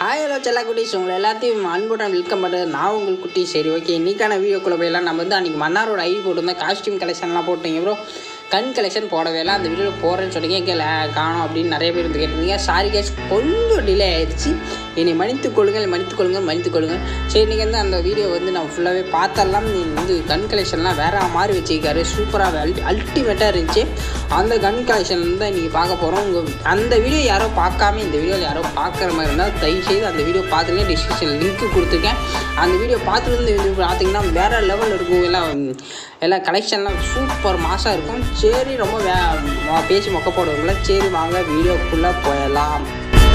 Hi hello செல்லா குட்டீஸ் உங்களை எல்லாத்தையும் அன்புடன் வெல்கம் பண்ணுறது நான் உங்கள் குட்டி சரி ஓகே இன்னைக்கான வீடியோக்குள்ளே போயெல்லாம் நம்ம வந்து அன்றைக்கி மன்னாரோட ஐடி போட்டிருந்தேன் காஸ்டியூம் கலெக்ஷன்லாம் போட்டீங்க ப்ரோ கண் கலெக்ஷன் போடவே இல்லை அந்த வீடியோவில் போகிறேன்னு சொன்னீங்க கேட்கல காணோம் அப்படின்னு நிறைய பேர் வந்து கேட்டிருந்தீங்க சாரி கேஸ் கொஞ்சம் டிலே ஆயிடுச்சு என்னை மன்னித்துக் கொள்ளுங்கள் மன்னித்துக் கொள்ளுங்கள் மன்னித்துக் கொள்ளுங்கள் சரி இன்றைக்கி வந்து அந்த வீடியோ வந்து நான் ஃபுல்லாகவே பார்த்தெல்லாம் நீ வந்து கன் கலெக்ஷன்லாம் வேற மாதிரி வச்சுருக்காரு சூப்பராக அல்டி அல்டிமேட்டாக இருந்துச்சு அந்த கன் கலெக்ஷன் தான் இன்றைக்கி பார்க்க போகிறோம் உங்கள் அந்த வீடியோ யாரோ பார்க்காம இந்த வீடியோவில் யாரோ பார்க்குற மாதிரி இருந்தால் தயவுசெய்து அந்த வீடியோ பார்த்துருங்க டிஸ்கிரிப்ஷன் லிங்க் கொடுத்துருக்கேன் அந்த வீடியோ பார்த்துட்டு வந்து இது பார்த்தீங்கன்னா வேறு லெவல் இருக்கும் எல்லாம் எல்லாம் கலெக்ஷன்லாம் சூப்பர் மாசாக இருக்கும் சரி ரொம்ப வே மொ- பேசி மொக்க போடுவோம்ல சரி வாங்க வீடியோக்குள்ளே போயிடலாம்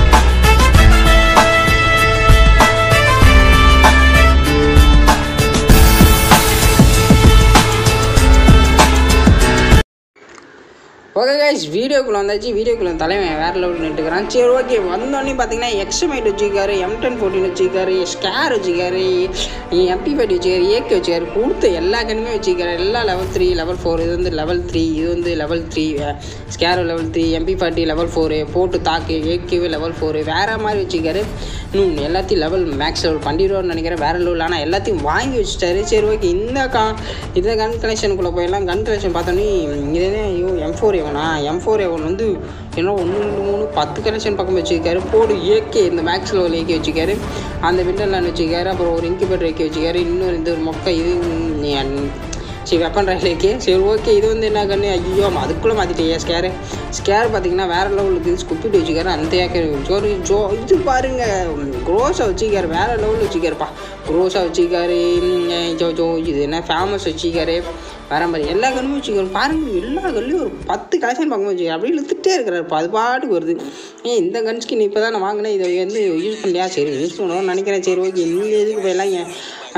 ஓகே கைஸ் வீடியோக்குள்ளே வந்தாச்சு வீடியோக்குள்ளே தலைவன் வேறு லெவலில் நின்றுக்கிறான் சரி ஓகே வந்தோடனே பார்த்தீங்கன்னா எக்ஸ்எம்ஐட் வச்சுக்காரு எம் டென் ஃபோர்டின் வச்சுக்காரு ஸ்கேர் வச்சுக்காரு எம்பி ஃபைட் வச்சுக்காரு ஏகே வச்சுக்காரு கொடுத்த எல்லா கண்ணுமே வச்சுக்காரு எல்லா லெவல் த்ரீ லெவல் ஃபோர் இது வந்து லெவல் த்ரீ இது வந்து level three scar level three M P forty level four போட்டு தாக்கு ஏகேவே லெவல் ஃபோரு வேறு மாதிரி வச்சுக்காரு இன்னும் எல்லாத்தையும் லெவல் மேக்ஸ் லெவல் பண்ணிடுவார்னு நினைக்கிறேன் வேறு லெவல் ஆனால் எல்லாத்தையும் வாங்கி வச்சுட்டாரு சரி ஓகே இந்த கா இந்த கன் கலெக்ஷனுக்குள்ளே போயெல்லாம் கன் கலெக்ஷன் பார்த்தோன்னே இது ஐயோ எம் ஃபோர் எவனா எம் ஃபோர் எவன் வந்து என்ன ஒன்று ரெண்டு மூணு பத்து கலெக்ஷன் பக்கம் வச்சுருக்காரு போடு ஏகே இந்த மேக்ஸ் லெவல் ஏகே வச்சுக்காரு அந்த விண்டர்லான் வச்சுக்காரு அப்புறம் ஒரு இன்குபேட்டர் ஏகே வச்சுக்காரு இன்னொரு இந்த ஒரு மொக்கை இது ம், சரி வெப்பன் ரயிலுக்கு சரி ஓகே இது வந்து என்ன கண்ணு ஐயோ அதுக்குள்ளே மாற்றிட்டே ஸ்கேரு ஸ்கேர் பார்த்தீங்கன்னா வேறு லெவலுக்கு ஸ்குப்பிட்டு வச்சுக்காரு அந்த ஏக்கர் ஜோரு ஜோ இது பாருங்க க்ரோஸாக வச்சுக்காரு வேறு லெவலில் வச்சுக்காருப்பா க்ரோஸாக வச்சுக்காரு ம், ஜோ ஜோ இது என்ன ஃபேமஸ் வச்சுக்காரு வேற மாதிரி எல்லா கண்ணும் வச்சுக்காரு பாருங்க எல்லா கல்லையும் ஒரு பத்து கலெக்ஷன் பக்கம் வச்சுக்காரு அப்படியே இழுத்துட்டே இருக்கிறாருப்பா அது பாட்டுக்கு வருது ஏன் இந்த கன் ஸ்கின் இப்போ தான் நான் வாங்கினேன் இதை வந்து யூஸ் பண்ணலையா சரி யூஸ் பண்ணுவோம்னு நினைக்கிறேன் சரி ஓகே இந்த இதுக்கு போயெல்லாம் ஏன்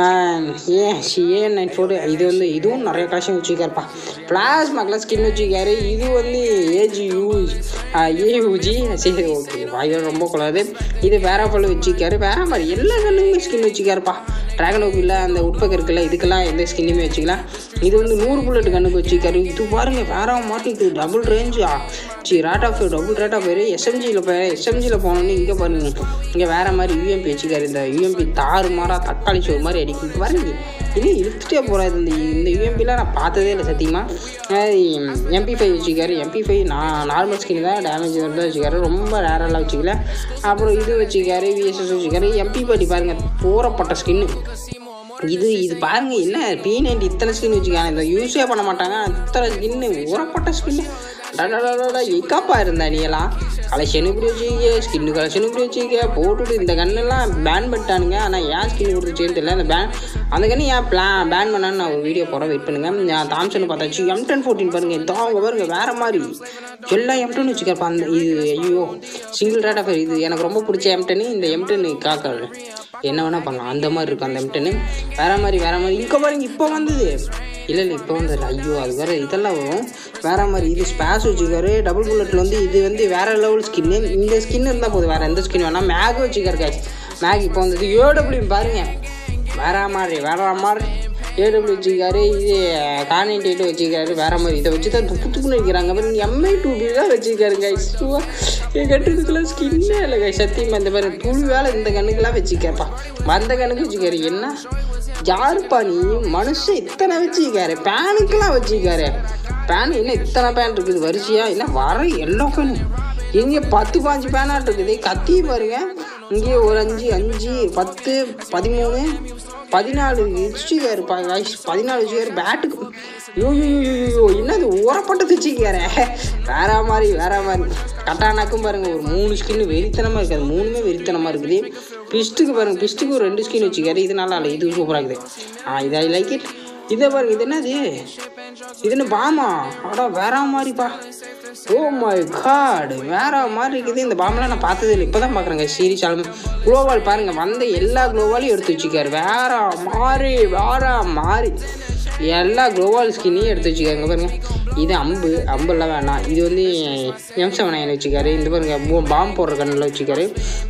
ஏன் ஏன் நைன் ஃபோர் இது வந்து இதுவும் நிறைய கலெக்ஷன் வச்சுருக்காருப்பா பிளாஸ்மாக்கெலாம் ஸ்கின் வச்சுருக்காரு இது வந்து ஏஜி யூஸ் ஏயூஜி சரி ஓகே வாயு ரொம்ப கொள்ளாது இது வேற போல் வச்சுருக்காரு வேற மாதிரி எல்லா கண்ணுமே ஸ்கின் வச்சுருக்காருப்பா ட்ராகன் ஓபியில் அந்த உட்பக்கம் இருக்குல்ல இதுக்கெல்லாம் எந்த ஸ்கின்னுமே வச்சுக்கலாம் இது வந்து நூறு புல்லட் கண்ணுக்கு வச்சுருக்காரு இது பாருங்க வேற மாட்டிக்கு டபுள் ரேஞ்சா சி rate of double rate of fire எஸ்எம்ஜியில் போய் எஸ்எம்ஜியில் போனோன்னே இங்கே பாருங்க இங்கே வேறு மாதிரி யூஎம்பி வச்சுக்காரு இந்த யூஎம்பி தாறு மாறாக தக்காளி சோறு மாதிரி அடிக்கும் இங்க பாருங்க இன்னும் இழுத்துட்டே போகிறாரு இந்த இந்த யூஎம்பிலாம் நான் பார்த்ததே இல்லை சத்தியமாக எம்பி ஃபைவ் வச்சுக்காரு எம்பி ஃபைவ் நான் நார்மல் ஸ்கின் தான் டேமேஜ் தான் வச்சுக்காரு ரொம்ப ரேரெல்லாம் வச்சுக்கல அப்புறம் இது வச்சுக்காரு விஎஸ்எஸ் வச்சுக்காரு எம்பி பாட்டி பாருங்கள் போறப்பட்ட ஸ்கின்னு இது இது பாருங்க என்ன பி நைன்டி இத்தனை ஸ்கின் வச்சுக்காங்க இந்த யூஸே பண்ண மாட்டாங்க இத்தனை ஸ்கின்னு ஊறப்பட்ட ஸ்கின்னு எக்காப்பா இருந்தா நீ எல்லாம் கலெக்ஷன் இப்படி வச்சுக்க ஸ்கின்னு கலெக்ஷன் இப்படி வச்சுக்க போட்டுட்டு இந்த கண்ணெல்லாம் பேன் பண்ணிட்டானுங்க ஆனால் ஏன் ஸ்கின் கொடுத்துச்சேன்னு தெரியல அந்த பேன் அந்த கண்ணு ஏன் பிளா பேன் பண்ணான்னு நான் ஒரு வீடியோ போகிறேன் வெயிட் பண்ணுங்க நான் தாம்சன் பார்த்தாச்சு எம் டென் ஃபோர்டீன் பாருங்க இதோ அவங்க பாருங்க வேற மாதிரி எல்லாம் எம் டென் வச்சுக்கிறப்பா அந்த இது ஐயோ சிங்கிள் ரேட் ஆஃப் இது எனக்கு ரொம்ப பிடிச்ச எம் டென்னு இந்த எம் டென்னு காக்காது என்ன வேணால் பண்ணலாம் அந்த மாதிரி இருக்கும் அந்த எம்டென்னு வேற மாதிரி வேற மாதிரி இங்கே பாருங்க இப்போ வந்தது இல்லை இல்லை இப்போ வந்தது ஐயோ அது வேற இதெல்லாம் வரும் வேற மாதிரி இது ஸ்பேஸ் வச்சுக்காரு டபுள் புல்லட்டில் வந்து இது வந்து வேற லெவல் ஸ்கின்னு இந்த ஸ்கின் இருந்தால் போதும் வேற எந்த ஸ்கின் வேணால் மேக் வச்சுக்காரு கேஷ் மேக் இப்போ வந்தது ஏடபிள்யூ பாருங்க வேற மாதிரி வேற மாதிரி ஏடபிள்யூ வச்சுக்காரு இது கான்டென்ட் எயிட் வச்சுக்காரு வேற மாதிரி இதை வச்சு தான் துப்பு துப்புன்னு வைக்கிறாங்க பாருங்க எம்ஐ டூ பி தான் வச்சுக்காரு கைஸ் என் கட்டுறதுக்குலாம் ஸ்கின்னே இல்லை கை சத்தியமாக இந்த மாதிரி துளி வேலை இந்த கண்ணுக்கெல்லாம் வச்சுக்கப்பா வந்த கண்ணுக்கு வச்சுக்காரு என்ன யாருப்பா நீ மனுஷன் இத்தனை வச்சுக்காரு பேனுக்கெல்லாம் வச்சுக்காரு பேன் என்ன இத்தனை பேன் இருக்குது வரிசையா என்ன வர எல்லா பேனும் இங்கே பத்து பாஞ்சு பேனாட் இருக்குது கத்தி பாருங்க இங்கே ஒரு அஞ்சு அஞ்சு பத்து பதிமூணு பதினாலு வச்சுக்காரு பதினாலு வச்சுக்காரு பேட்டுக்கு ஐயோ ஐயோ, ஐயோ என்னது ஊறப்பட்டது வச்சுக்காரு வேற மாதிரி வேற மாதிரி கட்டானாக்கும் பாருங்க ஒரு மூணு ஸ்கின் வெறித்தனமாக இருக்குது அது மூணுமே வெறித்தனமாக இருக்குது பிஸ்ட்டுக்கு பாருங்க பிஸ்ட்டுக்கு ஒரு ரெண்டு ஸ்கின் வச்சுக்காரு இது நல்லா இல்லை இது சூப்பராக இருக்குது ஆ இது ஐ லைக் இட் இதை பாருங்க இது என்னது இது என்ன பாமா அடா வேற மாதிரிப்பா ஓ மை காட் வேற மாதிரி இருக்குது இந்த பாம்பெலாம் நான் பார்த்தது இல்லை இப்போ தான் பார்க்குறேங்க சீரியஸ் ஆல்பம் குளோவால் பாருங்க வந்த எல்லா குளோவாலையும் எடுத்து வச்சுக்காரு வேற மாதிரி வேற மாதிரி எல்லா குளோவால் ஸ்கின்னையும் எடுத்து வச்சுக்காருங்க பாருங்க இது அம்பு அம்பெல்லாம் வேணாம் இது வந்து எம் செவன் நைன் வச்சுக்காரு இந்த பாருங்க பாம்பு போடுற கண்ணில் வச்சுக்காரு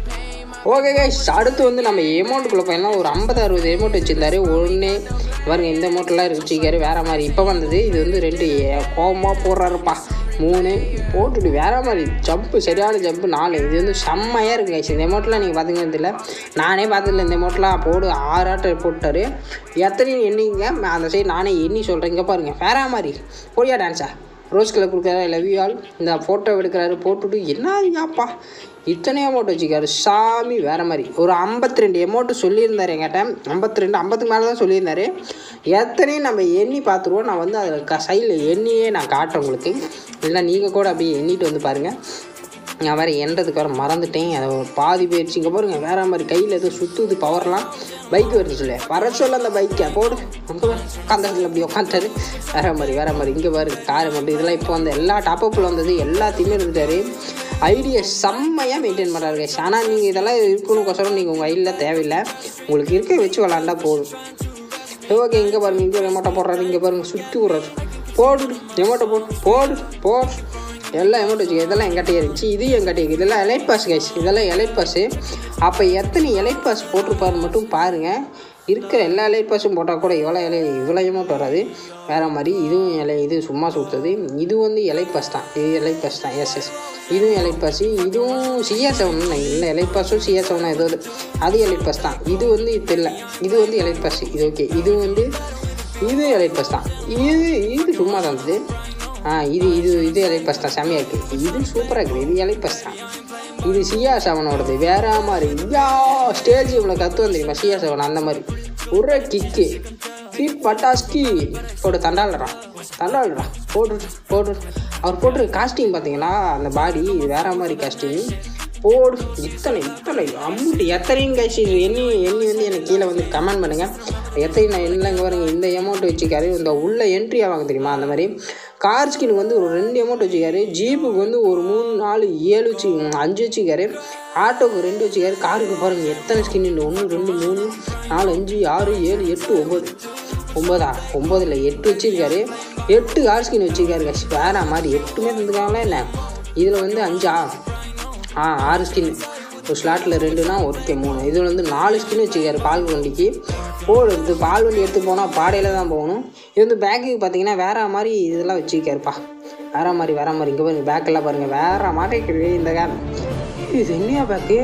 ஓகே கைஸ் அடுத்து வந்து நம்ம எமௌண்ட்டுக்குள்ளே போயிடலாம் ஒரு ஐம்பது அறுபது எமௌண்ட் வச்சுருந்தாரு ஒன்று பாருங்க இந்த அமௌண்ட்லாம் வச்சுக்காரு வேறு மாதிரி இப்போ வந்தது இது வந்து ரெண்டு கோபமாக போடுறாருப்பா மூணு போட்டுட்டு வேற மாதிரி ஜம்ப்பு சரியான ஜம்ப்பு நாலு இது வந்து செம்மையாக இருக்குது guys. இந்த அமௌண்ட்லாம் நீங்கள் பார்த்தீங்கன்னு தெரியல நானே பார்த்ததில்ல இந்த அமௌண்ட்லாம் போடு ஆறு ஆட்டை போட்டாரு எத்தனையும் எண்ணிங்க அந்த சைடு நானே எண்ணி சொல்கிறேன் இங்கே பாருங்கள் வேற மாதிரி போடியா டான்ஸா ரோஸ் கலர் கொடுக்குறாரு லவ் யூ ஆல் இந்த ஃபோட்டோ எடுக்கிறாரு போட்டுட்டு என்ன யாப்பா இத்தனை அமௌண்ட் வச்சுக்காரு சாமி வேறு மாதிரி ஒரு ஐம்பத்தி ரெண்டு அமௌண்ட்டு சொல்லியிருந்தார் என்கிட்ட ஐம்பத்தி ரெண்டு ஐம்பத்துக்கு மேலே தான் சொல்லியிருந்தாரு எத்தனையும் நம்ம எண்ணி பார்த்துருவோம் நான் வந்து அதில் க சைடில் எண்ணியே நான் காட்டுறேன் உங்களுக்கு இல்லை நீங்கள் கூட அப்படியே எண்ணிட்டு வந்து பாருங்கள் நான் வேறு எண்றதுக்கு வேறு மறந்துட்டேன் அதை ஒரு பாதி போயிடுச்சு இங்கே பாருங்க வேற மாதிரி கையில் எதுவும் சுற்றுது பவர்லாம் பைக் வருது சொல்லு வர சொல்ல அந்த பைக்கை போடு அங்கே உட்காந்ததுல அப்படி உட்காந்துட்டாரு வேற மாதிரி வேற மாதிரி இங்கே பாரு கார் மட்டும் இதெல்லாம் இப்போ வந்து எல்லா டாப்பப்பில் வந்தது எல்லாத்தையுமே இருந்துட்டாரு ஐடியா செம்மையாக மெயின்டைன் பண்ணுறாரு guys. ஆனால் நீங்கள் இதெல்லாம் இருக்கணுக்கோசரம் நீங்கள் உங்கள் ஐடியில் தேவையில்லை உங்களுக்கு இருக்க வச்சு விளாண்டா போதும் ஓகே இங்கே பாருங்க இங்கே எமோட்டை போடுறாரு இங்கே பாருங்க சுற்றி விட்றாரு போடு எமோட்டை போடு போடு போடு எல்லாம் எமௌண்ட் வச்சுக்க இதெல்லாம் எங்கிட்டே இருந்துச்சு இது எங்கிட்டே இருக்குது இதெல்லாம் எலைட் பாஸ் கைஸ் இதெல்லாம் எலைட் பாஸு அப்போ எத்தனை எலைட் பாஸ் போட்டிருப்பாருன்னு மட்டும் பாருங்கள் இருக்கிற எல்லா எலைட் பாஸும் போட்டால் கூட இவ்வளோ இலை இவ்வளோ அமௌண்ட் வராது வேறு மாதிரி இதுவும் இலை இது சும்மா சுற்றுது இது வந்து எலைட் பாஸ் தான் இது எலைட் பாஸ் தான் எஸ் எஸ் இதுவும் எலைட் பாஸ் இதுவும் சிஎஸ் செவன் இல்லை எலைட் பாஸும் சிஎஸ் செவனா ஏதோ ஒரு- அது எலைட் பாஸ் தான் இது வந்து இது இல்லை இது வந்து எலைட் பாஸ் இது ஓகே இது வந்து இது எலைட் பாஸ் தான் இது இது சும்மா தான் இருந்தது ஆ இது இது இது எலைட் பாஸ் தான் செம்மையாக இருக்குது இது சூப்பராக இருக்குது இது எலைட் பாஸ் தான் இது சியா செவனோடது வேற மாதிரி யா ஸ்டேஜ் இவ்வளோ கற்று வந்துருமா சியா செவன் அந்த மாதிரி ஒரு கிக்கு ஃபீட் பட்டாஸ்கி போட்டு தண்டாடுறான் தண்டாடுறான் போட்டு போட்டு அவர் போட்டு காஸ்டியூம் பார்த்தீங்கன்னா அந்த பாடி வேற மாதிரி காஸ்டியூம் போடு இத்தனை இத்தனை அம்முட்டு எத்தனையும் காய்ச்சி எண்ணி எண்ணி வந்து எனக்கு கீழே வந்து கமெண்ட் பண்ணுங்கள் எத்தனை நான் இல்லைங்க பாருங்க இந்த அமௌண்ட் வச்சுக்காரு இந்த உள்ள என்ட்ரி ஆவாங்க தெரியுமா அந்த மாதிரி கார் ஸ்கினுக்கு வந்து ஒரு ரெண்டு அமௌண்ட் வச்சுக்காரு ஜீப்புக்கு வந்து ஒரு மூணு நாலு ஏழு வச்சு அஞ்சு வச்சுக்காரு ஆட்டோக்கு ரெண்டு வச்சுக்காரு காருக்கு பாருங்கள் எத்தனை ஸ்கின் ஒன்று ரெண்டு மூணு நாலு அஞ்சு ஆறு ஏழு எட்டு ஒம்பது ஒம்பதா ஒம்பதுல எட்டு வச்சிருக்காரு எட்டு கார் ஸ்கின் வச்சிருக்காரு கஷ் வேற மாதிரி எட்டுமே தந்துருக்காங்களா என்ன இதில் வந்து அஞ்சா ஆ ஆறு ஸ்கின் ஒரு ஸ்லாட்டில் ரெண்டுனா ஓகே மூணு இதில் வந்து நாலு ஸ்கின் வச்சுருக்காரு பால் வண்டிக்கு போடு இது பால் வண்டி எடுத்து போனால் பாடையில் தான் போகணும் இது வந்து பேக்குக்கு பார்த்தீங்கன்னா வேற மாதிரி இதெல்லாம் வச்சுருக்காருப்பா வேற மாதிரி வேற மாதிரி இங்கே பாருங்க பேக்கெல்லாம் பாருங்கள் வேற மாதிரி இருக்குது இந்த கேப் இது என்னையா பேக்கு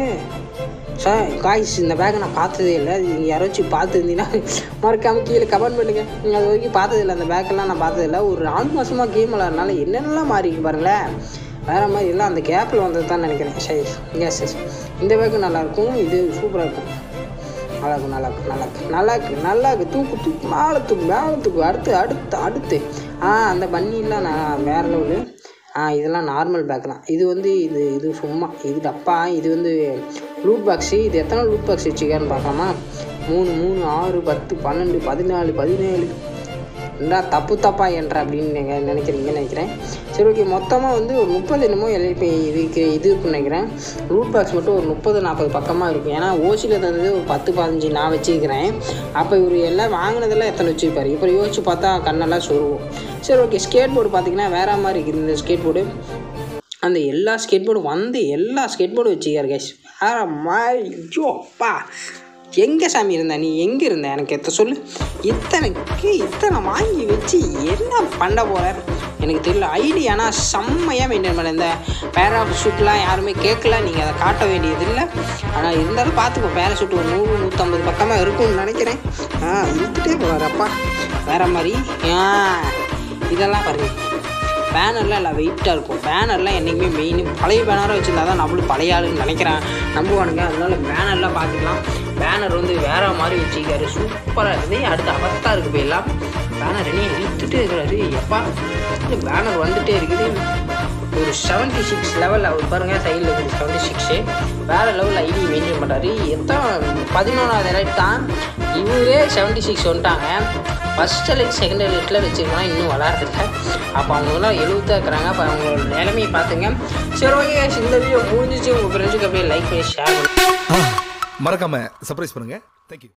சார் காய்ஸ் இந்த பேக்கை நான் பார்த்ததே இல்லை நீங்கள் யாராச்சும் பார்த்துருந்தீங்கன்னா மறக்காமல் கீழே கமெண்ட் பண்ணுங்கள் நீங்கள் அது வரைக்கும் பார்த்ததில்ல அந்த பேக்கெல்லாம் நான் பார்த்ததில்ல ஒரு நாலு மாதமாக கேம் விளாட்றதுனால என்னென்னலாம் மாறி இருக்கு பாருங்களேன் வேறு மாதிரி எல்லாம் அந்த கேப்பில் வந்தது தான் நினைக்கிறேன் சரி எஸ் எஸ் இந்த பேக்கு நல்லாயிருக்கும் இது சூப்பராக இருக்கும் நல்லா இருக்கும் நல்லா இருக்கும் நல்லா இருக்கு நல்லா இருக்கு நல்லா இருக்கு தூக்கு தூக்கு மேலே தூக்கு மேலே தூக்கு அடுத்து அடுத்து அடுத்து ஆ அந்த பன்னிலாம் நான் வேறு லெவலு ஆ இதெல்லாம் நார்மல் பேக் தான் இது வந்து இது இது சும்மா இது டப்பா இது வந்து லூட் பாக்ஸு இது எத்தனை லூட் பாக்ஸ் வச்சுக்கான்னு பார்க்கலாமா மூணு மூணு ஆறு பத்து பன்னெண்டு பதினாலு பதினேழு என்ன தப்பு தப்பா என்ற அப்படின்னு நீங்கள் நினைக்கிறீங்கன்னு நினைக்கிறேன் சரி ஓகே மொத்தமாக வந்து ஒரு முப்பது என்னமோ எல்ஐபி இதுக்கு இது இருக்குன்னு நினைக்கிறேன் ரூட் பாக்ஸ் மட்டும் ஒரு முப்பது நாற்பது பக்கமாக இருக்கும் ஏன்னா ஓசியில் தந்தது ஒரு பத்து பதினஞ்சு நான் வச்சுருக்கிறேன் அப்போ இவர் எல்லாம் வாங்கினதெல்லாம் எத்தனை வச்சுருப்பாரு இப்போ யோசிச்சு பார்த்தா கண்ணெல்லாம் சொருவோம் சரி ஓகே ஸ்கேட் போர்டு பார்த்தீங்கன்னா வேற மாதிரி இருக்குது இந்த ஸ்கேட் போர்டு அந்த எல்லா ஸ்கேட் போர்டும் வந்து எல்லா ஸ்கேட் போர்டும் வச்சுக்காரு கேஷ் வேற மாதிரி ஐயோப்பா எங்கே சாமி இருந்த நீ எங்கே இருந்த எனக்கு எத்த சொல்லு இத்தனைக்கு இத்தனை வாங்கி வச்சு என்ன பண்ண போகிற எனக்கு தெரியல ஐடியானா செம்மையாக மெயின்டைன் பண்ண இந்த பேராஷூட்லாம் யாருமே கேட்கல நீங்கள் அதை காட்ட வேண்டியது இல்லை ஆனால் இருந்தாலும் பார்த்துக்கோ பேராஷூட் ஒரு நூறு நூற்றம்பது பக்கமாக இருக்கும்னு நினைக்கிறேன் ஆ இழுத்துட்டே போகிறாரப்பா வேற மாதிரி ஆ இதெல்லாம் பாருங்க பேனர்லாம் எல்லாம் வெயிட்டாக இருக்கும் பேனர்லாம் என்றைக்குமே மெயின் பழைய பேனராக வச்சுருந்தா தான் நம்மளும் பழைய ஆளுன்னு நினைக்கிறேன் நம்புவானுங்க அதனால பேனர்லாம் பார்த்துக்கலாம் பேனர் வந்து வேற மாதிரி வச்சுக்காரு சூப்பராக இருக்குது அடுத்து அவஸ்தா இருக்கு போயெல்லாம் பேனர் என்ன இழுத்துட்டே இருக்கிறாரு எப்பா இந்த பேனர் வந்துட்டே இருக்குது ஒரு செவன்ட்டி சிக்ஸ் லெவல் அவர் பாருங்கள் சைடில் இருக்குது செவன்ட்டி சிக்ஸு வேறு லெவலில் ஐடி மெயின்டைன் பண்ணுறாரு எத்தனை பதினொன்றாவது எலைட் தான் இவரே செவன்ட்டி சிக்ஸ் வந்துட்டாங்க ஃபஸ்ட் எலைட் செகண்ட் எலைட்டில் வச்சுருக்கோன்னா இன்னும் வளர்றதில்ல அப்போ அவங்களாம் எழுபத்தா இருக்கிறாங்க அப்போ அவங்களோட நிலைமையை பார்த்துங்க சரி ஓகே guys, இந்த வீடியோ முடிஞ்சிச்சு உங்கள் ஃப்ரெண்ட்ஸுக்கு அப்படியே லைக் பண்ணி ஷேர் பண்ணுங்க மறக்காம சர்ப்ரைஸ் பண்ணுங்க தேங்க்யூ